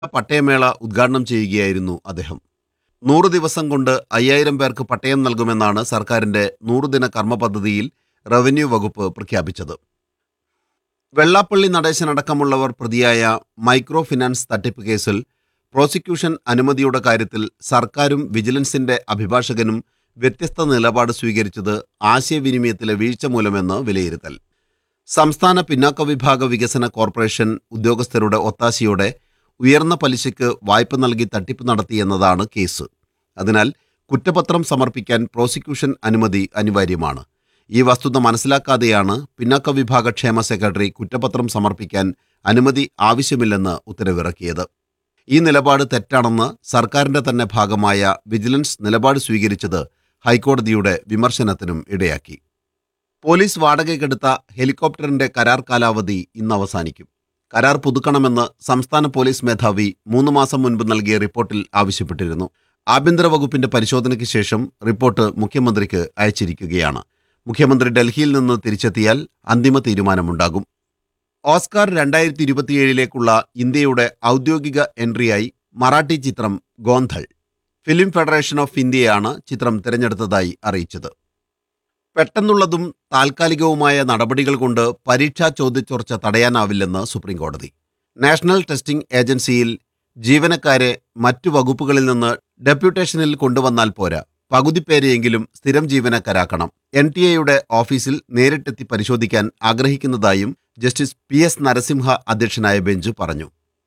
പട്ടയമേള ഉദ്ഘാടനം ചെയ്യുകയായിരുന്നു അദ്ദേഹം നൂറ് ദിവസം കൊണ്ട് അയ്യായിരം പേർക്ക് പട്ടയം നൽകുമെന്നാണ് സർക്കാരിന്റെ നൂറുദിന കർമ്മ പദ്ധതിയിൽ റവന്യൂ വകുപ്പ് പ്രഖ്യാപിച്ചത് വെള്ളാപ്പള്ളി നടേശനടക്കമുള്ളവർ പ്രതിയായ മൈക്രോ ഫിനാൻസ് തട്ടിപ്പ് കേസിൽ പ്രോസിക്യൂഷൻ അനുമതിയുടെ കാര്യത്തിൽ സർക്കാരും വിജിലൻസിന്റെ അഭിഭാഷകനും വ്യത്യസ്ത നിലപാട് സ്വീകരിച്ചത് ആശയവിനിമയത്തിലെ വീഴ്ച മൂലമെന്ന് വിലയിരുത്തൽ സംസ്ഥാന പിന്നാക്ക വിഭാഗ വികസന കോർപ്പറേഷൻ ഉദ്യോഗസ്ഥരുടെ ഒത്താശയോടെ ഉയർന്ന പലിശയ്ക്ക് വായ്പ നൽകി തട്ടിപ്പ് നടത്തിയെന്നതാണ് കേസ് അതിനാൽ കുറ്റപത്രം സമർപ്പിക്കാൻ പ്രോസിക്യൂഷൻ അനുമതി അനിവാര്യമാണ് ഈ വസ്തുത മനസ്സിലാക്കാതെയാണ് പിന്നാക്ക വിഭാഗ ക്ഷേമ സെക്രട്ടറി കുറ്റപത്രം സമർപ്പിക്കാൻ അനുമതി ആവശ്യമില്ലെന്ന് ഉത്തരവിറക്കിയത് ഈ നിലപാട് തെറ്റാണെന്ന് സർക്കാരിന്റെ തന്നെ ഭാഗമായ വിജിലൻസ് നിലപാട് സ്വീകരിച്ചത് ഹൈക്കോടതിയുടെ വിമർശനത്തിനും ഇടയാക്കി പോലീസ് വാടകയ്ക്കെടുത്ത ഹെലികോപ്റ്ററിന്റെ കരാർ കാലാവധി ഇന്ന് അവസാനിക്കും കരാർ പുതുക്കണമെന്ന് സംസ്ഥാന പോലീസ് മേധാവി മൂന്ന് മാസം മുൻപ് നൽകിയ റിപ്പോർട്ടിൽ ആവശ്യപ്പെട്ടിരുന്നു ആഭ്യന്തര വകുപ്പിന്റെ പരിശോധനയ്ക്ക് ശേഷം റിപ്പോർട്ട് മുഖ്യമന്ത്രിക്ക് അയച്ചിരിക്കുകയാണ് മുഖ്യമന്ത്രി ഡൽഹിയിൽ നിന്ന് തിരിച്ചെത്തിയാൽ അന്തിമ തീരുമാനമുണ്ടാകും ഓസ്കാർ രണ്ടായിരത്തി ഇരുപത്തിയേഴിലേക്കുള്ള ഇന്ത്യയുടെ ഔദ്യോഗിക എൻട്രിയായി മറാഠി ചിത്രം ഗോന്ധൾ ഫിലിം ഫെഡറേഷൻ ഓഫ് ഇന്ത്യയാണ് ചിത്രം തിരഞ്ഞെടുത്തതായി അറിയിച്ചത് പെട്ടെന്നുള്ളതും താൽക്കാലികവുമായ നടപടികൾ കൊണ്ട് പരീക്ഷാ ചോദ്യചോർച്ച തടയാനാവില്ലെന്ന് സുപ്രീംകോടതി നാഷണൽ ടെസ്റ്റിംഗ് ഏജൻസിയിൽ ജീവനക്കാരെ മറ്റു വകുപ്പുകളിൽ നിന്ന് ഡെപ്യൂട്ടേഷനിൽ കൊണ്ടുവന്നാൽ പോരാ പകുതി പേരെയെങ്കിലും സ്ഥിരം ജീവനക്കാരാക്കണം എൻ ടി എയുടെ ഓഫീസിൽ നേരിട്ടെത്തി പരിശോധിക്കാൻ ആഗ്രഹിക്കുന്നതായും ജസ്റ്റിസ് പി എസ് നരസിംഹ അധ്യക്ഷനായ ബെഞ്ച് പറഞ്ഞു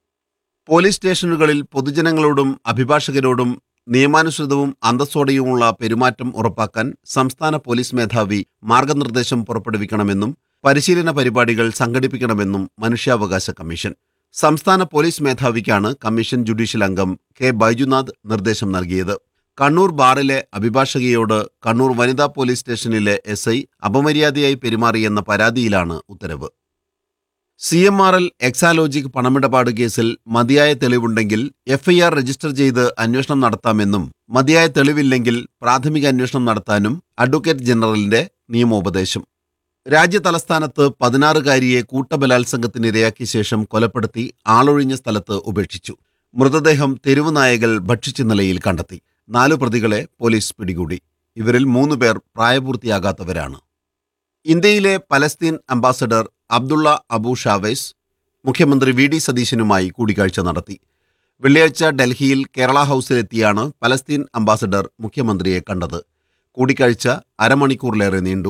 പോലീസ് സ്റ്റേഷനുകളിൽ പൊതുജനങ്ങളോടും അഭിഭാഷകരോടും നിയമാനുസൃതവും അന്തസ്സോടെയുമുള്ള പെരുമാറ്റം ഉറപ്പാക്കാൻ സംസ്ഥാന പോലീസ് മേധാവി മാർഗനിർദ്ദേശം പുറപ്പെടുവിക്കണമെന്നും പരിശീലന പരിപാടികൾ സംഘടിപ്പിക്കണമെന്നും മനുഷ്യാവകാശ കമ്മീഷൻ സംസ്ഥാന പോലീസ് മേധാവിക്കാണ് കമ്മീഷൻ ജുഡീഷ്യൽ അംഗം കെ ബൈജുനാഥ് നിർദ്ദേശം നൽകിയത് കണ്ണൂർ ബാറിലെ അഭിഭാഷകയോട് കണ്ണൂർ വനിതാ പോലീസ് സ്റ്റേഷനിലെ എസ് ഐ അപമര്യാദയായി പെരുമാറിയെന്ന പരാതിയിലാണ് ഉത്തരവ് C M R L Exalogic പണമിടപാട് കേസിൽ മതിയായ തെളിവുണ്ടെങ്കിൽ എഫ്ഐആർ രജിസ്റ്റർ ചെയ്ത് അന്വേഷണം നടത്താമെന്നും മതിയായ തെളിവില്ലെങ്കിൽ പ്രാഥമിക അന്വേഷണം നടത്താനും അഡ്വക്കേറ്റ് ജനറലിന്റെ നിയമോപദേശം രാജ്യ തലസ്ഥാനത്ത് പതിനാറുകാരിയെ കൂട്ടബലാത്സംഗത്തിനിരയാക്കിയ ശേഷം കൊലപ്പെടുത്തി ആളൊഴിഞ്ഞ സ്ഥലത്ത് ഉപേക്ഷിച്ചു മൃതദേഹം തെരുവ് നായകൾ ഭക്ഷിച്ച നിലയിൽ കണ്ടെത്തി നാലു പ്രതികളെ പോലീസ് പിടികൂടി ഇവരിൽ മൂന്ന് പേർ പ്രായപൂർത്തിയാകാത്തവരാണ് ഇന്ത്യയിലെ Palestine ambassador Abdullah Abu Shawesh മുഖ്യമന്ത്രി വി ഡി സതീശനുമായി കൂടിക്കാഴ്ച നടത്തി വെള്ളിയാഴ്ച ഡൽഹിയിൽ കേരള ഹൗസിലെത്തിയാണ് പലസ്തീൻ അംബാസഡർ മുഖ്യമന്ത്രിയെ കണ്ടത് കൂടിക്കാഴ്ച അരമണിക്കൂറിലേറെ നീണ്ടു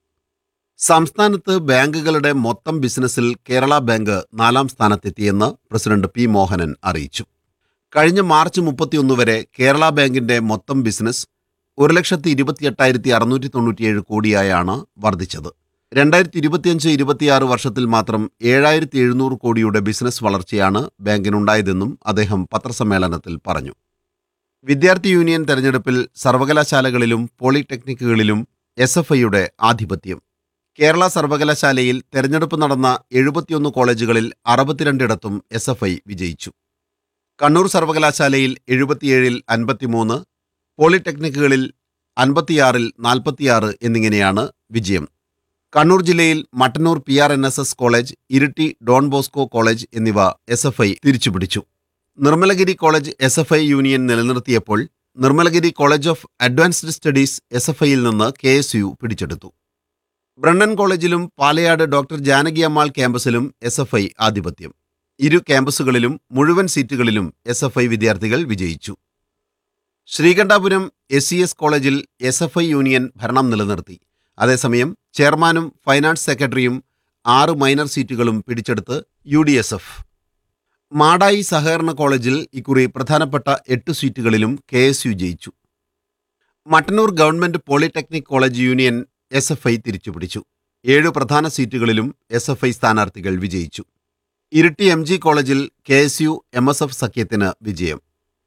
സംസ്ഥാനത്ത് ബാങ്കുകളുടെ മൊത്തം ബിസിനസ്സിൽ കേരള ബാങ്ക് നാലാം സ്ഥാനത്തെത്തിയെന്ന് പ്രസിഡന്റ് പി മോഹനൻ അറിയിച്ചു കഴിഞ്ഞ മാർച്ച് മുപ്പത്തിയൊന്ന് വരെ കേരള ബാങ്കിന്റെ മൊത്തം ബിസിനസ് ഒരു ലക്ഷത്തി ഇരുപത്തിയെട്ടായിരത്തി അറുന്നൂറ്റി തൊണ്ണൂറ്റിയേഴ് കോടിയായാണ് വർദ്ധിച്ചത് രണ്ടായിരത്തി ഇരുപത്തിയഞ്ച് ഇരുപത്തിയാറ് വർഷത്തിൽ മാത്രം ഏഴായിരത്തി എഴുന്നൂറ് കോടിയുടെ ബിസിനസ് വളർച്ചയാണ് ബാങ്കിനുണ്ടായതെന്നും അദ്ദേഹം പത്രസമ്മേളനത്തിൽ പറഞ്ഞു വിദ്യാർത്ഥി യൂണിയൻ തെരഞ്ഞെടുപ്പിൽ സർവകലാശാലകളിലും പോളിടെക്നിക്കുകളിലും എസ് എഫ് ഐയുടെ ആധിപത്യം കേരള സർവകലാശാലയിൽ തെരഞ്ഞെടുപ്പ് നടന്ന എഴുപത്തിയൊന്ന് കോളേജുകളിൽ അറുപത്തിരണ്ടിടത്തും എസ് എഫ് ഐ വിജയിച്ചു കണ്ണൂർ സർവകലാശാലയിൽ എഴുപത്തിയേഴിൽ അൻപത്തിമൂന്ന് പോളിടെക്നിക്കുകളിൽ അൻപത്തിയാറിൽ നാൽപ്പത്തിയാറ് എന്നിങ്ങനെയാണ് വിജയം കണ്ണൂർ ജില്ലയിൽ Mattannur P R N S S college Iritty Don Bosco college എന്നിവ എസ് എഫ് ഐ തിരിച്ചുപിടിച്ചു Nirmalagiri college S F I union നിലനിർത്തിയപ്പോൾ Nirmalagiri college of advanced studies S F ഐയിൽ നിന്ന് കെ എസ് യു പിടിച്ചെടുത്തു ബ്രണ്ണൻ കോളേജിലും പാലയാട് ഡോക്ടർ ജാനകി അമ്മാൾ ക്യാമ്പസിലും എസ് എഫ് ഐ ആധിപത്യം ഇരു ക്യാമ്പസുകളിലും മുഴുവൻ സീറ്റുകളിലും എസ് എഫ് ഐ വിദ്യാർത്ഥികൾ വിജയിച്ചു ശ്രീകണ്ഠാപുരം എസ് സി എസ് കോളേജിൽ എസ് എഫ് ഐ യൂണിയൻ ഭരണം നിലനിർത്തി അതേസമയം ചെയർമാനും ഫൈനാൻസ് സെക്രട്ടറിയും ആറ് മൈനർ സീറ്റുകളും പിടിച്ചെടുത്ത് U D S F Madayi സഹകരണ കോളേജിൽ ഇക്കുറി പ്രധാനപ്പെട്ട എട്ട് സീറ്റുകളിലും കെ എസ് യു ജയിച്ചു Mattannur government polytechnic college union S F I തിരിച്ചുപിടിച്ചു ഏഴ് പ്രധാന സീറ്റുകളിലും എസ് എഫ് ഐ സ്ഥാനാർത്ഥികൾ വിജയിച്ചു ഇരിട്ടി എം ജി കോളേജിൽ K S U M S F സഖ്യത്തിന് വിജയം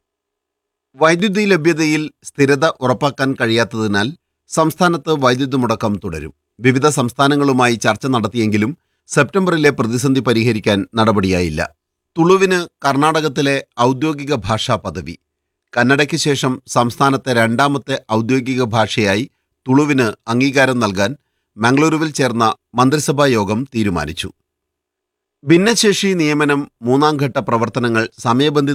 വൈദ്യുതി ലഭ്യതയിൽ സ്ഥിരത ഉറപ്പാക്കാൻ കഴിയാത്തതിനാൽ സംസ്ഥാനത്ത് വൈദ്യുതി മുടക്കം തുടരും വിവിധ സംസ്ഥാനങ്ങളുമായി ചർച്ച നടത്തിയെങ്കിലും സെപ്റ്റംബറിലെ പ്രതിസന്ധി പരിഹരിക്കാൻ നടപടിയായില്ല തുളുവിന് കർണാടകത്തിലെ ഔദ്യോഗിക ഭാഷാ പദവി കന്നഡയ്ക്ക് ശേഷം സംസ്ഥാനത്തെ രണ്ടാമത്തെ ഔദ്യോഗിക ഭാഷയായി തുളുവിന് അംഗീകാരം നൽകാൻ മംഗളൂരുവിൽ ചേർന്ന മന്ത്രിസഭാ യോഗം തീരുമാനിച്ചു ഭിന്നശേഷി നിയമനം മൂന്നാം ഘട്ട പ്രവർത്തനങ്ങൾ സമയബന്ധിത